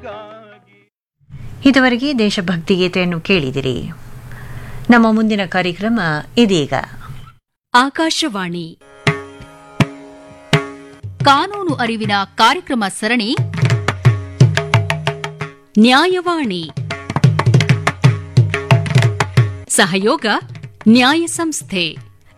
ನಿನಗಾಗಿ ಇದುವರೆಗೆ ದೇಶಭಕ್ತಿ ಗೀತೆಯನ್ನು ಕೇಳಿದಿರಿ ನಮ್ಮ ಮುಂದಿನ ಕಾರ್ಯಕ್ರಮ ಇದೀಗ ಆಕಾಶವಾಣಿ ಕಾನೂನು ಅರಿವಿನ ಕಾರ್ಯಕ್ರಮ ಸರಣಿ ನ್ಯಾಯವಾಣಿ ಸಹಯೋಗ ನ್ಯಾಯ ಸಂಸ್ಥೆ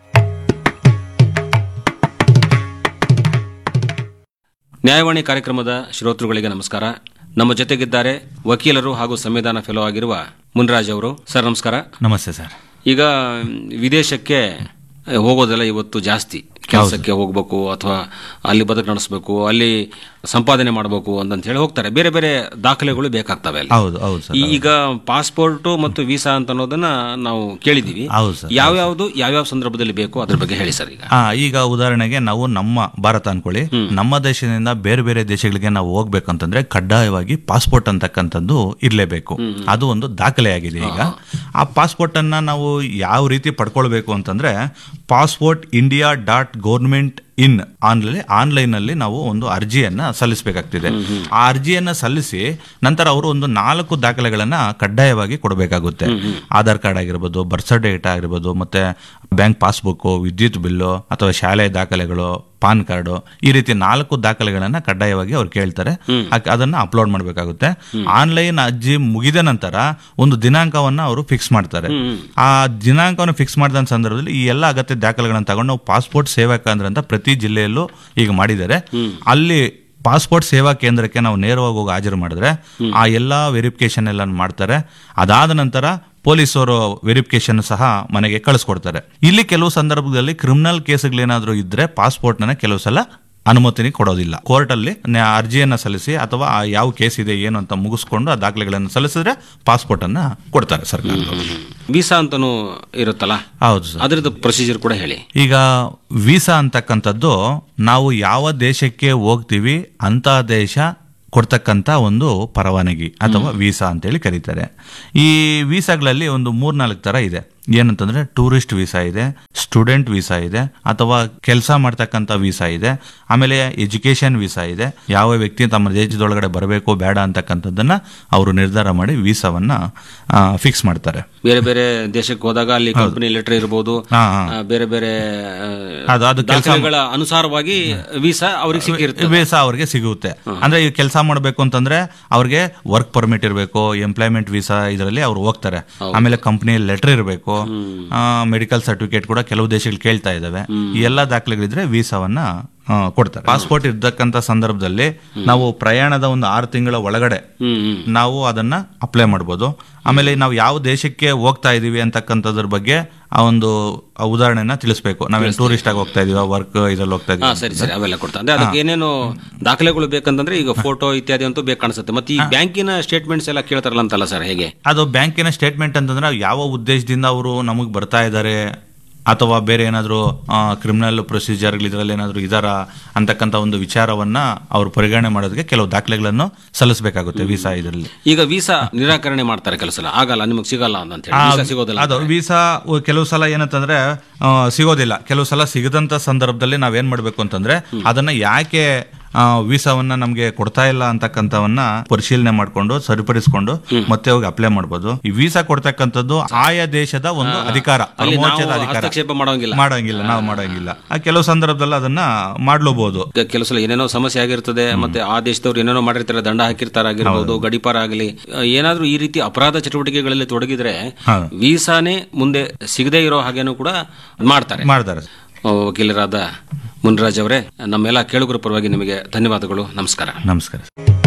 ನ್ಯಾಯವಾಣಿ ಕಾರ್ಯಕ್ರಮದ ಶ್ರೋತೃಗಳಿಗೆ ನಮಸ್ಕಾರ ನಮ್ಮ ಜೊತೆಗಿದ್ದಾರೆ ವಕೀಲರು ಹಾಗೂ ಸಂವಿಧಾನ ಫೆಲೋ ಆಗಿರುವ ಮುನ್ರಾಜ್ ಅವರು ಸರ್ ನಮಸ್ಕಾರ ನಮಸ್ತೆ ಸರ್ ಈಗ ವಿದೇಶಕ್ಕೆ ಹೋಗೋದೆಲ್ಲ ಇವತ್ತು ಜಾಸ್ತಿ ಕೆಲಸಕ್ಕೆ ಹೋಗ್ಬೇಕು ಅಥವಾ ಅಲ್ಲಿ ಬದುಕು ನಡೆಸಬೇಕು ಅಲ್ಲಿ ಸಂಪಾದನೆ ಮಾಡಬೇಕು ಅಂತ ಹೇಳಿ ಹೋಗ್ತಾರೆ ಬೇರೆ ಬೇರೆ ದಾಖಲೆಗಳು ಬೇಕಾಗ್ತವೆ ಅಲ್ಲಿ ಹೌದು ಹೌದು ಸರ್ ಈಗ ಪಾಸ್ಪೋರ್ಟ್ ಮತ್ತು ವೀಸಾ ಅಂತ ಅನ್ನೋದನ್ನ ನಾವು ಕೇಳಿದೀವಿ ಹೌದು ಸರ್ ಯಾವ್ಯಾವ್ದು ಯಾವ್ಯಾವ ಸಂದರ್ಭದಲ್ಲಿ ಬೇಕು ಅದ್ರ ಬಗ್ಗೆ ಹೇಳಿ ಸರ್ ಈಗ ಆ, ಈಗ ಉದಾಹರಣೆಗೆ ನಾವು ನಮ್ಮ ಭಾರತ ಅನ್ಕೊಳ್ಳಿ ನಮ್ಮ ದೇಶದಿಂದ ಬೇರೆ ಬೇರೆ ದೇಶಗಳಿಗೆ ನಾವು ಹೋಗ್ಬೇಕಂತಂದ್ರೆ ಕಡ್ಡಾಯವಾಗಿ ಪಾಸ್ಪೋರ್ಟ್ ಅಂತಕ್ಕಂಥದ್ದು ಇರಲೇಬೇಕು ಅದು ಒಂದು ದಾಖಲೆಯಾಗಿದೆ ಈಗ ಆ ಪಾಸ್ಪೋರ್ಟ್ ಅನ್ನ ನಾವು ಯಾವ ರೀತಿ ಪಡ್ಕೊಳ್ಬೇಕು ಅಂತಂದ್ರೆ passport India dot government in online online ಅಲ್ಲಿ ನಾವು ಒಂದು ಅರ್ಜಿಯನ್ನ ಸಲ್ಲಿಸಬೇಕಾಗ್ತಿದೆ ಆ ಅರ್ಜಿಯನ್ನ ಸಲ್ಲಿಸಿ ನಂತರ ಅವರು ಒಂದು ನಾಲ್ಕು ದಾಖಲೆಗಳನ್ನ ಕಡ್ಡಾಯವಾಗಿ ಕೊಡಬೇಕಾಗುತ್ತೆ ಆಧಾರ್ ಕಾರ್ಡ್ ಆಗಿರ್ಬೋದು ಬರ್ತ್ ಸರ್ಟಿಫಿಕೇಟ್ ಆಗಿರ್ಬೋದು ಮತ್ತೆ ಬ್ಯಾಂಕ್ ಪಾಸ್ಬುಕ್ ವಿದ್ಯುತ್ ಬಿಲ್ಲು ಅಥವಾ ಶಾಲೆ ದಾಖಲೆಗಳು ಪಾನ್ ಕಾರ್ಡು ಈ ರೀತಿ ನಾಲ್ಕು ದಾಖಲೆಗಳನ್ನ ಕಡ್ಡಾಯವಾಗಿ ಅವ್ರು ಕೇಳ್ತಾರೆ ಅಕ್- ಅದನ್ನ ಅಪ್ಲೋಡ್ ಮಾಡಬೇಕಾಗುತ್ತೆ ಆನ್ಲೈನ್ ಅರ್ಜಿ ಮುಗಿದ ನಂತರ ಒಂದು ದಿನಾಂಕವನ್ನ ಅವರು ಫಿಕ್ಸ್ ಮಾಡ್ತಾರೆ ಆ ದಿನಾಂಕವನ್ನು ಫಿಕ್ಸ್ ಮಾಡಿದ ಸಂದರ್ಭದಲ್ಲಿ ಈ ಎಲ್ಲ ಅಗತ್ಯ ದಾಖಲೆಗಳನ್ನ ತಗೊಂಡು ನಾವು ಪಾಸ್ಪೋರ್ಟ್ ಸೇವಾ ಕೇಂದ್ರ ಅಂತ ಪ್ರತಿ ಜಿಲ್ಲೆಯಲ್ಲೂ ಈಗ ಮಾಡಿದ್ದಾರೆ ಅಲ್ಲಿ ಪಾಸ್ಪೋರ್ಟ್ ಸೇವಾ ಕೇಂದ್ರಕ್ಕೆ ನಾವು ನೇರವಾಗಿ ಹೋಗಿ ಹಾಜರು ಮಾಡಿದ್ರೆ ಆ ಎಲ್ಲಾ ವೆರಿಫಿಕೇಶನ್ ಎಲ್ಲ ಮಾಡ್ತಾರೆ ಅದಾದ ನಂತರ ಪೊಲೀಸರು ವೆರಿಫಿಕೇಶನ್ ಸಹ ಮನೆಗೆ ಕಳಿಸ್ಕೊಡ್ತಾರೆ ಇಲ್ಲಿ ಕೆಲವು ಸಂದರ್ಭದಲ್ಲಿ ಕ್ರಿಮಿನಲ್ ಕೇಸ್ಗಳೇನಾದ್ರೂ ಇದ್ರೆ ಪಾಸ್ಪೋರ್ಟ್ನ ಕೆಲವು ಸಲ ಅನುಮತಿನಿ ಕೊಡೋದಿಲ್ಲ ಕೋರ್ಟ್ ಅಲ್ಲಿ ನ್ಯಾ- ಅರ್ಜಿಯನ್ನ ಸಲ್ಲಿಸಿ ಅಥವಾ ಆ ಯಾವ ಕೇಸ್ ಇದೆ ಏನು ಅಂತ ಮುಗಿಸ್ಕೊಂಡು ಆ ದಾಖಲೆಗಳನ್ನು ಸಲ್ಲಿಸಿದ್ರೆ ಪಾಸ್ಪೋರ್ಟ್ ಅನ್ನ ಕೊಡ್ತಾರೆ ಸರ್ಕಾರ ವೀಸಾ ಅಂತಾನು ಇರುತ್ತಲ್ಲ ಹೌದು ಸರ್ ಅದ್ರದ್ದು ಪ್ರೊಸೀಜರ್ ಕೂಡ ಹೇಳಿ ಈಗ ವೀಸಾ ಅಂತಕ್ಕಂಥದ್ದು ನಾವು ಯಾವ ದೇಶಕ್ಕೆ ಹೋಗ್ತೀವಿ ಅಂತ ದೇಶ ಕೊಡ್ತಕ್ಕಂಥ ಒಂದು ಪರವಾನಗಿ ಅಥವಾ ವೀಸಾ ಅಂತೇಳಿ ಕರೀತಾರೆ ಈ ವೀಸಾಗಳಲ್ಲಿ ಒಂದು ಮೂರ್ನಾಲ್ಕು ಥರ ಇದೆ ಏನಂತಂದ್ರೆ ಟೂರಿಸ್ಟ್ ವೀಸಾ ಇದೆ ಸ್ಟೂಡೆಂಟ್ ವೀಸಾ ಇದೆ ಅಥವಾ ಕೆಲಸ ಮಾಡ್ತಕ್ಕಂಥ ವೀಸಾ ಇದೆ ಆಮೇಲೆ ಎಜುಕೇಶನ್ ವೀಸಾ ಇದೆ ಯಾವ ವ್ಯಕ್ತಿ ತಮ್ಮ ದೇಶದೊಳಗಡೆ ಬರಬೇಕು ಬೇಡ ಅಂತಕ್ಕಂಥದ್ದನ್ನ ಅವರು ನಿರ್ಧಾರ ಮಾಡಿ ವೀಸಾವನ್ನ ಫಿಕ್ಸ್ ಮಾಡ್ತಾರೆ ಬೇರೆ ಬೇರೆ ದೇಶಕ್ಕೆ ಹೋದಾಗ ಅಲ್ಲಿ ಕಂಪನಿ ಲೆಟರ್ ಇರಬಹುದು ಹಾ, ಹಾ. ಬೇರೆ ಬೇರೆ ಆ, ಅದು ಅದು ಕೆಲ್ಸ ದಾಖಲೆಗಳ ಅನುಸಾರವಾಗಿ ವೀಸಾ ಅವ್ರಿಗೆ ಸಿಕ್ಕಿರುತ್ತೆ ವೀಸಾ ಅವ್ರಿಗೆ ಸಿಗುತ್ತೆ ಅಂದ್ರೆ ಈಗ ಕೆಲಸ ಮಾಡಬೇಕು ಅಂತಂದ್ರೆ ಅವ್ರಿಗೆ ವರ್ಕ್ ಪರ್ಮಿಟ್ ಇರಬೇಕು ಎಂಪ್ಲಾಯ್ಮೆಂಟ್ ವೀಸಾ ಇದರಲ್ಲಿ ಅವ್ರು ಹೋಗ್ತಾರೆ ಆಮೇಲೆ ಕಂಪನಿ ಲೆಟರ್ ಇರಬೇಕು ಮೆಡಿಕಲ್ ಸರ್ಟಿಫಿಕೇಟ್ ಕೂಡ ಕೆಲವು ದೇಶಗಳು ಕೇಳ್ತಾ ಇದಾವೆ ಈ ಎಲ್ಲಾ ದಾಖಲೆಗಳಿದ್ರೆ ವೀಸಾವನ್ನ ಆ, ಕೊಡ್ತಾರೆ ಪಾಸ್ಪೋರ್ಟ್ ಇರ್ತಕ್ಕಂಥ ಸಂದರ್ಭದಲ್ಲಿ ನಾವು ಪ್ರಯಾಣದ ಒಂದು ಆರು ತಿಂಗಳ ಒಳಗಡೆ ಹ್ಮ್ ಹ್ಮ್ ನಾವು ಅದನ್ನ ಅಪ್ಲೈ ಮಾಡ್ಬೋದು ಆಮೇಲೆ ನಾವು ಯಾವ ದೇಶಕ್ಕೆ ಹೋಗ್ತಾ ಇದೀವಿ ಅಂತಕ್ಕಂಥದ್ರ ಬಗ್ಗೆ ಆ ಒಂದು ಆ ಉದಾಹರಣೆನ ತಿಳಿಸ್ಬೇಕು ನಾವೇನು ಟೂರಿಸ್ಟ್ ಆಗಿ ಹೋಗ್ತಾ ಇದೀವಿ ವರ್ಕ್ ಇದ್ರಲ್ಲಿ ಹೋಗ್ತಾ ಹಾ ಇದೀವಿ ಸರಿ ಸರಿ ಅವೆಲ್ಲ ಕೊಡ್ತಾ ಅಂದ್ರೆ ಅದಕ್ಕೆ ಏನೇನು ದಾಖಲೆಗಳು ಬೇಕಂತಂದ್ರೆ ಈಗ ಫೋಟೋ ಇತ್ಯಾದಿ ಅಂತೂ ಬೇಕು ಕಾಣಿಸುತ್ತೆ ಮತ್ತೆ ಈ ಬ್ಯಾಂಕಿನ ಸ್ಟೇಟ್ಮೆಂಟ್ಸ್ ಎಲ್ಲ ಕೇಳ್ತಾರಲ್ಲ ಅಂತಲ್ಲ ಸರ್ ಹೇಗೆ ಅದು ಬ್ಯಾಂಕಿನ ಸ್ಟೇಟ್ಮೆಂಟ್ ಅಂತಂದ್ರೆ ಯಾವ ಉದ್ದೇಶದಿಂದ ಅವರು ನಮಗೆ ಬರ್ತಾ ಇದ್ದಾರೆ ಅಥವಾ ಬೇರೆ ಏನಾದರೂ ಕ್ರಿಮಿನಲ್ ಪ್ರೊಸೀಜರ್ಗಳು ಇದರಲ್ಲಿ ಏನಾದರೂ ಇದಾರ ಅಂತಕ್ಕಂಥ ಒಂದು ವಿಚಾರವನ್ನ ಅವರು ಪರಿಗಣನೆ ಮಾಡೋದಕ್ಕೆ ಕೆಲವು ದಾಖಲೆಗಳನ್ನು ಸಲ್ಲಿಸಬೇಕಾಗುತ್ತೆ ವೀಸಾ ಇದರಲ್ಲಿ ಈಗ ವೀಸಾ ನಿರಾಕರಣೆ ಮಾಡ್ತಾರೆ ಕೆಲವು ಸಲ ಆಗಲ್ಲ ನಿಮಗೆ ಸಿಗಲ್ಲ ಅಂತ ಹೇಳಿ ವೀಸಾ ಸಿಗೋದಿಲ್ಲ ಅದು ವೀಸಾ ಉ- ಕೆಲವು ಸಲ ಏನಂತಂದ್ರೆ ಆ, ಸಿಗೋದಿಲ್ಲ ಕೆಲವು ಸಲ ಸಿಗದಂತ ಸಂದರ್ಭದಲ್ಲಿ ನಾವೇನ್ ಮಾಡ್ಬೇಕು ಅಂತಂದ್ರೆ ಅದನ್ನ ಯಾಕೆ ಆ, ವೀಸಾವನ್ನ ನಮ್ಗೆ ಕೊಡ್ತಾ ಇಲ್ಲ ಅಂತಕ್ಕಂಥವನ್ನ ಪರಿಶೀಲನೆ ಮಾಡ್ಕೊಂಡು ಸರಿಪಡಿಸ್ಕೊಂಡು ಮತ್ತೆ ಹೋಗಿ ಅಪ್ಲೈ ಮಾಡ್ಬೋದು ಈ ವೀಸಾ ಕೊಡ್ತಕ್ಕಂಥದ್ದು ಆಯಾ ದೇಶದ ಒಂದು ಅಧಿಕಾರ ಅಲ್ಲಿ ನಾವು ಪರಮೋಚ್ಚದ ಅಧಿಕಾರ ಹಸ್ತಕ್ಷೇಪ ಮಾಡೋಂಗಿಲ್ಲ ಮಾಡೋಂಗಿಲ್ಲ ನಾವು ಮಾಡೋಂಗಿಲ್ಲ ಆ, ಕೆಲವು ಸಂದರ್ಭದಲ್ಲಿ ಅದನ್ನ ಮಾಡ್ಲೂಬಹುದು ಈಗ ಕೆಲವು ಸಲ ಏನೇನೋ ಸಮಸ್ಯೆ ಆಗಿರ್ತದೆ ಮತ್ತೆ ಆ ದೇಶದವ್ರು ಏನೇನೋ ಮಾಡಿರ್ತಾರೆ ದಂಡ ಹಾಕಿರ್ತಾರಾಗಿರ್ಬೋದು ಗಡಿಪಾರ ಆಗಲಿ ಏನಾದ್ರೂ ಈ ರೀತಿ ಅಪರಾಧ ಚಟುವಟಿಕೆಗಳಲ್ಲಿ ತೊಡಗಿದ್ರೆ ಹಾ. ವೀಸಾನೇ ಮುಂದೆ ಸಿಗದೇ ಇರೋ ಹಾಗೇನೂ ಕೂಡ ಮಾಡ್ತಾರೆ ಮಾಡ್ತಾರೆ ಆ, ವಕೀಲರಾದ ಮುನ್ರಾಜ್ ಅವರೇ ನಮ್ಮೆಲ್ಲ ಕೇಳುಗರ ಪರವಾಗಿ ನಿಮಗೆ ಧನ್ಯವಾದಗಳು ನಮಸ್ಕಾರ ನಮಸ್ಕಾರ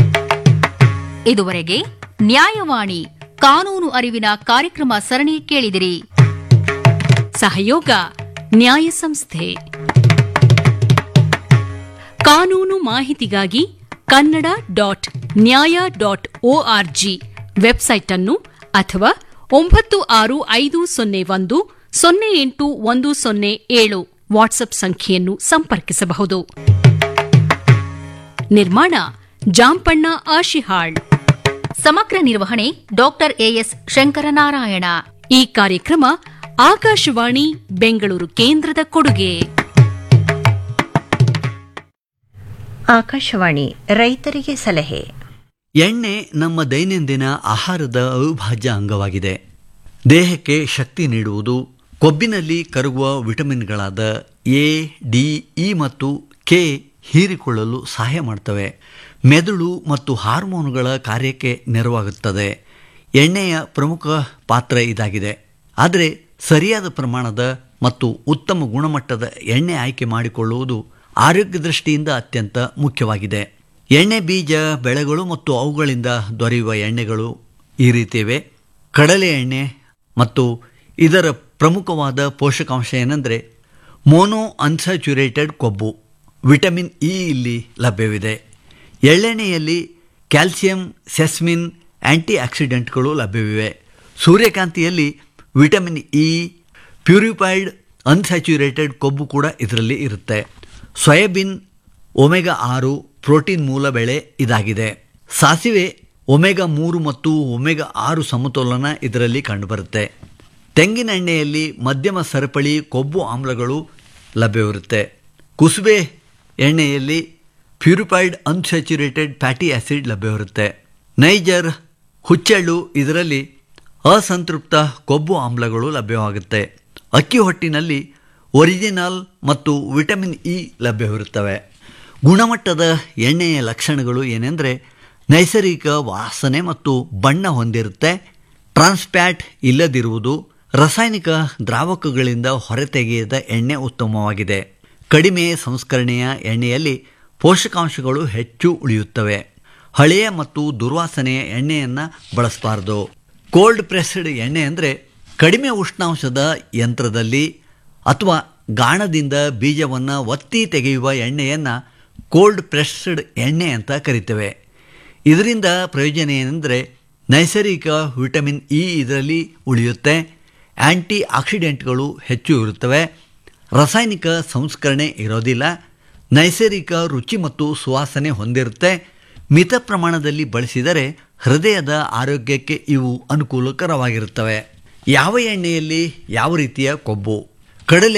ಇದುವರೆಗೆ ನ್ಯಾಯವಾಣಿ ಕಾನೂನು ಅರಿವಿನ ಕಾರ್ಯಕ್ರಮ ಸರಣಿ ಕೇಳಿದಿರಿ ಸಹಯೋಗ ನ್ಯಾಯ ಸಂಸ್ಥೆ ಕಾನೂನು ಮಾಹಿತಿಗಾಗಿ Kannada dot Nyaya dot ORG website ಅನ್ನು ಅಥವಾ ಒಂಬತ್ತು ಆರು ಐದು ಸೊನ್ನೆ ಒಂದು ಸೊನ್ನೆ ಎಂಟು ಒಂದು ಸೊನ್ನೆ ಏಳು ವಾಟ್ಸ್ಆಪ್ ಸಂಖ್ಯೆಯನ್ನು ಸಂಪರ್ಕಿಸಬಹುದು ನಿರ್ಮಾಣ ಜಾಂಪಣ್ಣ ಆಶಿಹಾಳ್ ಸಮಗ್ರ ನಿರ್ವಹಣೆ ಡಾಕ್ಟರ್ ಎಎಸ್ ಶಂಕರನಾರಾಯಣ ಈ ಕಾರ್ಯಕ್ರಮ ಆಕಾಶವಾಣಿ ಬೆಂಗಳೂರು ಕೇಂದ್ರದ ಕೊಡುಗೆ ಆಕಾಶವಾಣಿ ರೈತರಿಗೆ ಸಲಹೆ ಎಣ್ಣೆ ನಮ್ಮ ದೈನಂದಿನ ಆಹಾರದ ಅವಿಭಾಜ್ಯ ಅಂಗವಾಗಿದೆ ದೇಹಕ್ಕೆ ಶಕ್ತಿ ನೀಡುವುದು ಕೊಬ್ಬಿನಲ್ಲಿ ಕರಗುವ ವಿಟಮಿನ್ಗಳಾದ ಎ ಡಿ ಇ ಮತ್ತು ಕೆ ಹೀರಿಕೊಳ್ಳಲು ಸಹಾಯ ಮಾಡ್ತವೆ ಮೆದುಳು ಮತ್ತು ಹಾರ್ಮೋನುಗಳ ಕಾರ್ಯಕ್ಕೆ ನೆರವಾಗುತ್ತದೆ ಎಣ್ಣೆಯ ಪ್ರಮುಖ ಪಾತ್ರ ಇದಾಗಿದೆ ಆದರೆ ಸರಿಯಾದ ಪ್ರಮಾಣದ ಮತ್ತು ಉತ್ತಮ ಗುಣಮಟ್ಟದ ಎಣ್ಣೆ ಆಯ್ಕೆ ಮಾಡಿಕೊಳ್ಳುವುದು ಆರೋಗ್ಯ ದೃಷ್ಟಿಯಿಂದ ಅತ್ಯಂತ ಮುಖ್ಯವಾಗಿದೆ ಎಣ್ಣೆ ಬೀಜ ಬೆಳೆಗಳು ಮತ್ತು ಅವುಗಳಿಂದ ದೊರೆಯುವ ಎಣ್ಣೆಗಳು ಈ ರೀತಿವೆ ಕಡಲೆ ಎಣ್ಣೆ ಮತ್ತು ಇದರ ಪ್ರಮುಖವಾದ ಪೋಷಕಾಂಶ ಏನೆಂದರೆ ಮೋನೋ ಅನ್ಸ್ಯಾಚುರೇಟೆಡ್ ಕೊಬ್ಬು ವಿಟಮಿನ್ ಇ ಇಲ್ಲಿ ಲಭ್ಯವಿದೆ ಎಳ್ಳೆಣ್ಣೆಯಲ್ಲಿ ಕ್ಯಾಲ್ಸಿಯಂ ಸೆಸ್ಮಿನ್ ಆ್ಯಂಟಿ ಆಕ್ಸಿಡೆಂಟ್ಗಳು ಲಭ್ಯವಿವೆ ಸೂರ್ಯಕಾಂತಿಯಲ್ಲಿ ವಿಟಮಿನ್ ಇ ಪ್ಯೂರಿಫೈಡ್ ಅನ್ಸ್ಯಾಚುರೇಟೆಡ್ ಕೊಬ್ಬು ಕೂಡ ಇದರಲ್ಲಿ ಇರುತ್ತೆ ಸೋಯಾಬೀನ್ ಒಮೆಗಾ ಆರು ಪ್ರೋಟೀನ್ ಮೂಲ ಬೆಳೆ ಇದಾಗಿದೆ ಸಾಸಿವೆ ಒಮೆಗಾ ಮೂರು ಮತ್ತು ಒಮೆಗಾ ಆರು ಸಮತೋಲನ ಇದರಲ್ಲಿ ಕಂಡುಬರುತ್ತೆ ತೆಂಗಿನ ಎಣ್ಣೆಯಲ್ಲಿ ಮಧ್ಯಮ ಸರಪಳಿ ಕೊಬ್ಬು ಆಮ್ಲಗಳು ಲಭ್ಯವಿರುತ್ತೆ ಕುಸುಬೆ ಎಣ್ಣೆಯಲ್ಲಿ ಪ್ಯೂರಿಫೈಡ್ ಅನ್ಸ್ಯಾಚುರೇಟೆಡ್ ಫ್ಯಾಟಿ ಆ್ಯಸಿಡ್ ಲಭ್ಯವಿರುತ್ತೆ ನೈಜರ್ ಹುಚ್ಚೆಳ್ಳು ಇದರಲ್ಲಿ ಅಸಂತೃಪ್ತ ಕೊಬ್ಬು ಆಮ್ಲಗಳು ಲಭ್ಯವಾಗುತ್ತೆ ಅಕ್ಕಿ ಹೊಟ್ಟಿನಲ್ಲಿ ಒರಿಜಿನಲ್ ಮತ್ತು ವಿಟಮಿನ್ ಇ ಲಭ್ಯವಿರುತ್ತವೆ ಗುಣಮಟ್ಟದ ಎಣ್ಣೆಯ ಲಕ್ಷಣಗಳು ಏನೆಂದರೆ ನೈಸರ್ಗಿಕ ವಾಸನೆ ಮತ್ತು ಬಣ್ಣ ಹೊಂದಿರುತ್ತೆ ಟ್ರಾನ್ಸ್ಪ್ಯಾಟ್ ಇಲ್ಲದಿರುವುದು ರಾಸಾಯನಿಕ ದ್ರಾವಕಗಳಿಂದ ಹೊರತೆಗೆಯದ ಎಣ್ಣೆ ಉತ್ತಮವಾಗಿದೆ ಕಡಿಮೆ ಸಂಸ್ಕರಣೆಯ ಎಣ್ಣೆಯಲ್ಲಿ ಪೋಷಕಾಂಶಗಳು ಹೆಚ್ಚು ಉಳಿಯುತ್ತವೆ ಹಳೆಯ ಮತ್ತು ದುರ್ವಾಸನೆಯ ಎಣ್ಣೆಯನ್ನು ಬಳಸಬಾರದು ಕೋಲ್ಡ್ ಪ್ರೆಸ್ಡ್ ಎಣ್ಣೆ ಅಂದರೆ ಕಡಿಮೆ ಉಷ್ಣಾಂಶದ ಯಂತ್ರದಲ್ಲಿ ಅಥವಾ ಗಾಣದಿಂದ ಬೀಜವನ್ನು ಒತ್ತಿ ತೆಗೆಯುವ ಎಣ್ಣೆಯನ್ನು ಕೋಲ್ಡ್ ಪ್ರೆಸ್ಡ್ ಎಣ್ಣೆ ಅಂತ ಕರಿತೇವೆ ಇದರಿಂದ ಪ್ರಯೋಜನ ಏನೆಂದರೆ ನೈಸರ್ಗಿಕ ವಿಟಮಿನ್ ಇ ಇದರಲ್ಲಿ ಉಳಿಯುತ್ತೆ ಆ್ಯಂಟಿ ಆಕ್ಸಿಡೆಂಟ್ಗಳು ಹೆಚ್ಚು ಇರುತ್ತವೆ ರಾಸಾಯನಿಕ ಸಂಸ್ಕರಣೆ ಇರೋದಿಲ್ಲ ನೈಸರ್ಗಿಕ ರುಚಿ ಮತ್ತು ಸುವಾಸನೆ ಹೊಂದಿರುತ್ತೆ ಮಿತ ಪ್ರಮಾಣದಲ್ಲಿ ಬಳಸಿದರೆ ಹೃದಯದ ಆರೋಗ್ಯಕ್ಕೆ ಇವು ಅನುಕೂಲಕರವಾಗಿರುತ್ತವೆ ಯಾವ ಎಣ್ಣೆಯಲ್ಲಿ ಯಾವ ರೀತಿಯ ಕೊಬ್ಬು ಕಡಲೆ